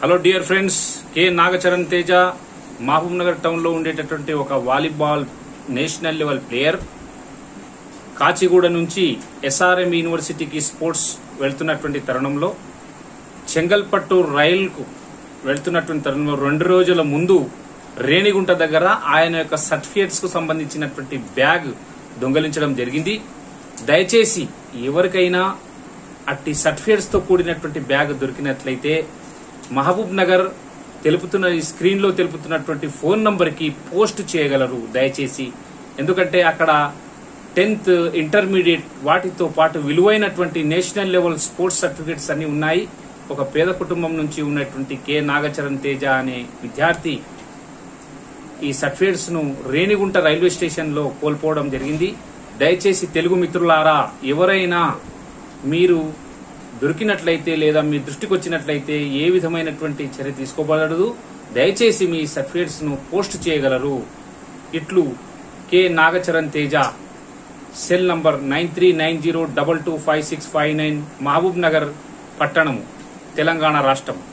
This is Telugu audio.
hello dear friends K Nagacharan Teja Mahabub Nagar town లో ఉండేటటువంటి ఒక volleyball national level player Kachiguda నుంచి ఎస్ఆర్ఎం యూనివర్సిటీకి స్పోర్ట్స్ వెళ్తున్నటువంటి తరుణంలో చెంగల్పట్టు రైలుకు వెళ్తున్నటువంటి తరుణంలో రెండు రోజుల ముందు రేణిగుంట దగ్గర ఆయన యొక్క సర్టిఫికేట్స్ కు సంబంధించినటువంటి బ్యాగ్ దొంగలించడం జరిగింది దయచేసి ఎవరికైనా అట్టి సర్టిఫికేట్స్ తో కూడినటువంటి బ్యాగ్ దొరికినట్లయితే మహబూబ్ నగర్ తెలుపుతున్న ఈ స్క్రీన్ లో తెలుపుతున్నటువంటి ఫోన్ నంబర్ కి పోస్ట్ చేయగలరు దయచేసి ఎందుకంటే అక్కడ టెన్త్ ఇంటర్మీడియట్ వాటితో పాటు విలువైనటువంటి నేషనల్ లెవెల్ స్పోర్ట్స్ సర్టిఫికేట్స్ అన్ని ఉన్నాయి ఒక పేద కుటుంబం నుంచి ఉన్నటువంటి కె నాగచరణ్ తేజ అనే విద్యార్థి ఈ సర్టిఫికేట్స్ ను రేణిగుంట రైల్వే స్టేషన్ లో కోల్పోవడం జరిగింది దయచేసి తెలుగు మిత్రులారా ఎవరైనా మీరు దొరికినట్లయితే లేదా మీ దృష్టికి వచ్చినట్లయితే ఏ విధమైనటువంటి చర్య తీసుకోబడదు దయచేసి మీ సర్టిఫికేట్స్ ను పోస్ట్ చేయగలరు ఇట్లు K Nagacharan Teja cell number nine three nine zero double two five six five nine Mahabub Nagar పట్టణము తెలంగాణ రాష్ట్రం